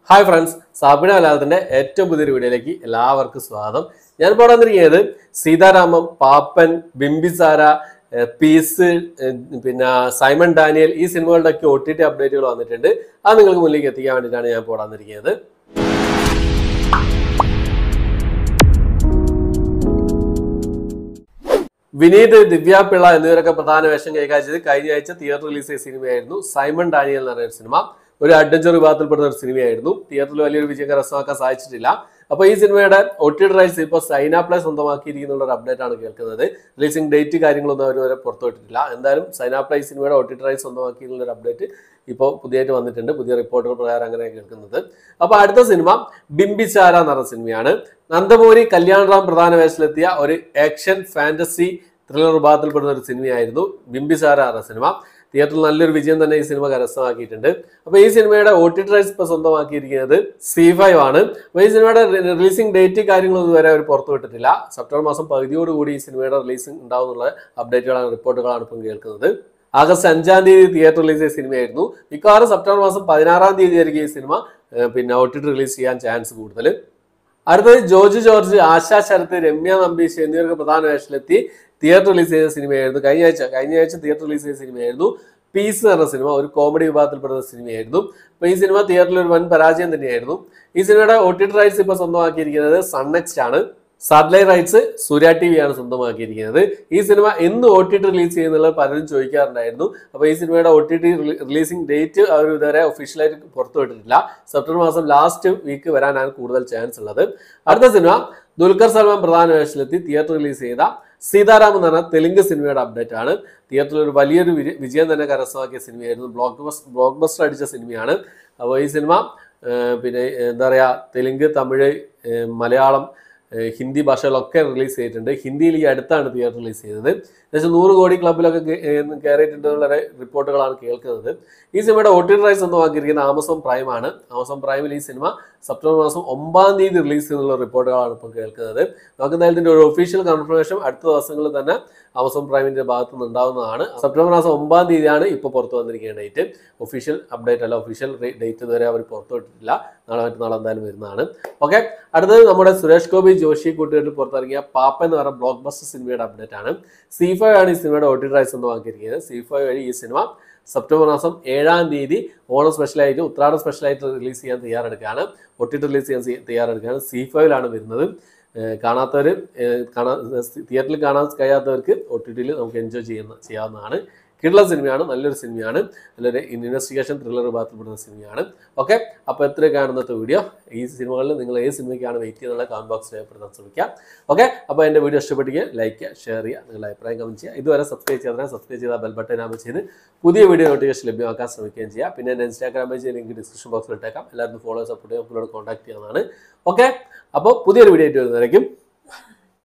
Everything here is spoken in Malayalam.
ഹായ് ഫ്രണ്ട്സ് സാബിന മലയാളത്തിന്റെ ഏറ്റവും പുതിയൊരു വീഡിയോയിലേക്ക് എല്ലാവർക്കും സ്വാഗതം ഞാൻ ഇപ്പോൾ വന്നിരിക്കുന്നത് സീതാരാമം പാപ്പൻ ബിംബിസാര ഏഹ് പീസ് ഏഹ് പിന്നെ സൈമൺ ഡാനിയൽ ഈ സിനിമകളുടെ ഒക്കെ ഒ ടി ടി അപ്ഡേറ്റുകൾ വന്നിട്ടുണ്ട് അത് നിങ്ങൾക്ക് മുന്നിലേക്ക് എത്തിക്കാൻ വേണ്ടിയിട്ടാണ് ഞാൻ ഇപ്പോൾ വന്നിരിക്കുന്നത് വിനീത് ദിവ്യ പിള്ള എന്നിവരൊക്കെ പ്രധാന വേഷം കൈകാര്യം ചെയ്ത് കഴിഞ്ഞ ആഴ്ച തിയേറ്റർ റിലീസ് ചെയ്ത സിനിമയായിരുന്നു സൈമൺ ഡാനിയൽ എന്ന് പറയുന്ന ഒരു സിനിമ ഒരു അഡ്വഞ്ചർ വിഭാഗത്തിൽപ്പെടുന്ന ഒരു സിനിമയായിരുന്നു തിയേറ്ററിൽ വലിയൊരു വിജയം കരസ്ഥമാക്കാൻ സാധിച്ചിട്ടില്ല അപ്പോൾ ഈ സിനിമയുടെ ഒ ടി റൈറ്റ്സ് ഇപ്പോൾ സൈന പ്ലേ സ്വന്തമാക്കിയിരിക്കുന്ന ഒരു അപ്ഡേറ്റ് ആണ് കേൾക്കുന്നത് റിലീസിംഗ് ഡേറ്റ് കാര്യങ്ങളൊന്നും അവർ വരെ പുറത്തുവിട്ടിട്ടില്ല എന്തായാലും സൈന പ്ലേ ഈ സിനിമയുടെ ഒ ടി റൈറ്റ്സ് സ്വന്തമാക്കിയിട്ടുള്ള ഒരു അപ്ഡേറ്റ് ഇപ്പോൾ പുതിയതായിട്ട് വന്നിട്ടുണ്ട് പുതിയ റിപ്പോർട്ടുകൾ പ്രകാരം അങ്ങനെ കേൾക്കുന്നത് അപ്പോൾ അടുത്ത സിനിമ ബിംബിസാര എന്ന് പറഞ്ഞ സിനിമയാണ് നന്ദമൂരി കല്യാൺറാം പ്രധാന വേഷത്തിലെത്തിയ ഒരു ആക്ഷൻ ഫാന്റസി ത്രില്ലർ വിഭാഗത്തിൽപ്പെടുന്ന ഒരു സിനിമയായിരുന്നു ബിംബിസാര എന്ന സിനിമ തിയേറ്ററിൽ നല്ലൊരു വിജയം തന്നെ ഈ സിനിമ കരസ്ഥമാക്കിയിട്ടുണ്ട് അപ്പോൾ ഈ സിനിമയുടെ ഒ ടി റൈറ്റ്സ് ഇപ്പോൾ സ്വന്തമാക്കിയിരിക്കുന്നത് സി ഫൈവ് ആണ് അപ്പോൾ ഈ സിനിമയുടെ റിലീസിംഗ് ഡേറ്റ് കാര്യങ്ങളൊന്നും വരെ അവർ പുറത്തുവിട്ടിട്ടില്ല സെപ്റ്റംബർ മാസം പകുതിയോടുകൂടി ഈ സിനിമയുടെ റിലീസിംഗ് ഉണ്ടാവുന്നുള്ള അപ്ഡേറ്റുകളാണ് റിപ്പോർട്ടുകളാണ് ഇപ്പം കേൾക്കുന്നത് ആഗസ്റ്റ് അഞ്ചാം തീയതി തിയേറ്റർ റിലീസ് ചെയ്ത സിനിമയായിരുന്നു മിക്കവാറും സെപ്റ്റംബർ മാസം പതിനാറാം തീയതി ആയിരിക്കും ഈ സിനിമ ഏഹ്, പിന്നെ ഒ ടി ടി റിലീസ് ചെയ്യാൻ ചാൻസ് കൂടുതൽ അടുത്തത് ജോർജ് ജോർജ് ആശാ ശരത്ത് രമ്യ നമ്പീശ് എന്നിവർക്ക് പ്രധാന വേഷത്തിലെത്തി തിയേറ്റർ റിലീസ് ചെയ്ത സിനിമയായിരുന്നു കഴിഞ്ഞ ആഴ്ച കഴിഞ്ഞ ആഴ്ച തിയേറ്റർ റിലീസ് ചെയ്ത സിനിമയായിരുന്നു പീസ് എന്ന് പറഞ്ഞ സിനിമ ഒരു കോമഡി വിഭാഗത്തിൽപ്പെടുന്ന സിനിമയായിരുന്നു അപ്പോൾ ഈ സിനിമ തിയേറ്ററിൽ ഒരു വൻ പരാജയം തന്നെയായിരുന്നു ഈ സിനിമയുടെ ഒ ടി ടി റൈറ്റ്സ് ഇപ്പോൾ സ്വന്തമാക്കിയിരിക്കുന്നത് സൺനെക്സ്റ്റ് ആണ് satellite rights Surya T V ആണ് സ്വന്തമാക്കിയിരിക്കുന്നത് ഈ സിനിമ എന്ന് ഒ ടി ടി റിലീസ് ചെയ്യുന്നുള്ളത് പലരും ചോദിക്കാറുണ്ടായിരുന്നു അപ്പോൾ ഈ സിനിമയുടെ ഒ ടി ടി റിലീസിംഗ് ഡേറ്റ് അവർ ഇതുവരെ ഒഫീഷ്യലായിട്ട് പുറത്തുവിട്ടിട്ടില്ല സെപ്റ്റംബർ മാസം ലാസ്റ്റ് വീക്ക് വരാനാണ് കൂടുതൽ ചാൻസ് ഉള്ളത് അടുത്ത സിനിമ ദുൽഖർ സൽമാൻ പ്രധാന വേഷത്തിലെത്തി തിയേറ്റർ റിലീസ് ചെയ്ത സീതാരാം എന്ന് പറഞ്ഞ തെലുങ്ക് സിനിമയുടെ അപ്ഡേറ്റ് ആണ് തിയേറ്ററിൽ ഒരു വലിയൊരു വിജ- വിജയം തന്നെ കരസ്ഥമാക്കിയ സിനിമയായിരുന്നു ബ്ലോക്ക് ബസ് ബ്ലോക്ക് ബസ്റ്റർ അടിച്ച സിനിമയാണ് അപ്പോൾ ഈ സിനിമ ഏഹ്, പിന്നെ എന്താ പറയുക തെലുങ്ക് തമിഴ് ഏഹ്, മലയാളം ഏഹ്, ഹിന്ദി ഭാഷകളൊക്കെ റിലീസ് ചെയ്തിട്ടുണ്ട് ഹിന്ദിയിൽ ഈ അടുത്താണ് തിയേറ്റർ റിലീസ് ചെയ്തത് ഏകദേശം നൂറ് കോടി ക്ലബിലൊക്കെ കേ- ഏഹ് കയറിയിട്ടുണ്ട് എന്നുള്ള റിപ്പോർട്ടുകളാണ് കേൾക്കുന്നത് ഈ സിനിമയുടെ ഒ ടി റൈറ്റ്സ് സ്വന്തമാക്കിയിരിക്കുന്ന ആമസോൺ പ്രൈം ആണ് ആമസോൺ പ്രൈമിൽ ഈ സിനിമ സെപ്റ്റംബർ മാസം ഒമ്പതാം തീയതി റിലീസ് ചെയ്യുന്നുള്ള റിപ്പോർട്ടുകളാണ് ഇപ്പോൾ കേൾക്കുന്നത് നമുക്ക് എന്തായാലും ഇതിന്റെ ഒരു ഒഫീഷ്യൽ കൺഫർമേഷൻ അടുത്ത ദിവസങ്ങളിൽ തന്നെ ആമസോൺ പ്രൈമിന്റെ ഭാഗത്തു നിന്ന് ഉണ്ടാവുന്നതാണ് സെപ്റ്റംബർ മാസം ഒമ്പതാം തീയതിയാണ് ഇപ്പോൾ പുറത്തു വന്നിരിക്കുന്ന ഡേറ്റ് ഒഫീഷ്യൽ അപ്ഡേറ്റ് അല്ല ഒഫീഷ്യൽ ഡേറ്റ് ഇതുവരെ അവർ പുറത്തുവിട്ടിട്ടില്ല നാളെ മറ്റന്നാൾ എന്തായാലും വരുന്നതാണ് ഓക്കെ അടുത്തത് നമ്മുടെ സുരേഷ് ഗോപി ജോഷി കൂട്ടുകെട്ടിൽ പുറത്തിറങ്ങിയ പാപ്പ എന്ന് പറയുന്ന ബ്ലോക്ക് ബസ്റ്റർ സിനിമയുടെ അപ്ഡേറ്റ് ആണ് സി ഫൈവ് ആണ് ഈ സിനിമയുടെ ഒ ടി റൈറ്റ്സ് സ്വന്തമാക്കിയിരിക്കുന്നത് സി ഫൈവ് വഴി ഈ സിനിമ സെപ്റ്റംബർ മാസം ഏഴാം തീയതി ഓണം സ്പെഷ്യലായിട്ട് ഉത്രാടം സ്പെഷ്യലായിട്ട് റിലീസ് ചെയ്യാൻ തയ്യാറെടുക്കുകയാണ് ഒ ടി റിലീസ് ചെയ്യാൻ സി- തയ്യാറെടുക്കുകയാണ് സി ഫൈവിലാണ് വരുന്നത് ഏഹ് കാണാത്തവർ കാണാൻ തിയേറ്ററിൽ കാണാൻ കഴിയാത്തവർക്ക് ഒ ടി ടിയിൽ നമുക്ക് എൻജോയ് ചെയ്യുന്ന ചെയ്യാവുന്നതാണ് കിള്ള സിനിമയാണ് നല്ലൊരു സിനിമയാണ് നല്ലൊരു ഇൻവെസ്റ്റിഗേഷൻ ത്രില്ലർ വിഭാഗത്തിൽപ്പെടുന്ന സിനിമയാണ് ഓക്കെ അപ്പോൾ എത്രയൊക്കെയാണ് ഇന്നത്തെ വീഡിയോ ഈ സിനിമകളിൽ നിങ്ങൾ ഏത് സിനിമയ്ക്കാണ് വെയിറ്റ് ചെയ്യുന്നുള്ള കമന്റ് ബോക്സ് രേഖപ്പെടുത്താൻ ശ്രമിക്കാം ഓക്കെ അപ്പോൾ എൻ്റെ വീഡിയോ ഇഷ്ടപ്പെട്ടെങ്കിൽ ലൈക്ക് ചെയ്യുക ഷെയർ ചെയ്യുക നിങ്ങളുടെ അഭിപ്രായം കമന്റ് ചെയ്യുക ഇതുവരെ സബ്സ്ക്രൈബ് ചെയ്യാതെ സബ്സ്ക്രൈബ് ചെയ്താൽ ബെൽ ബട്ടൺ ആകുമ്പോൾ ചെയ്ത് പുതിയ വീഡിയോ നോട്ടിഫിക്കേഷൻ ലഭ്യമാക്കാൻ ശ്രമിക്കുകയും ചെയ്യുക പിന്നെ എൻ്റെ ഇൻസ്റ്റാഗ്രാം പേജ് ലിങ്ക് ഡിസ്ക്രിപ്ഷൻ ബോക്സിൽ ഇട്ടേക്കാം എല്ലാവരും ഫോളോ സപ്പോർട്ട് ചെയ്യാൻ കോൺടാക്ട് ചെയ്യാവുന്നതാണ് ഓക്കെ അപ്പോൾ പുതിയൊരു വീഡിയോ ആയിട്ട് വരുന്നതായിരിക്കും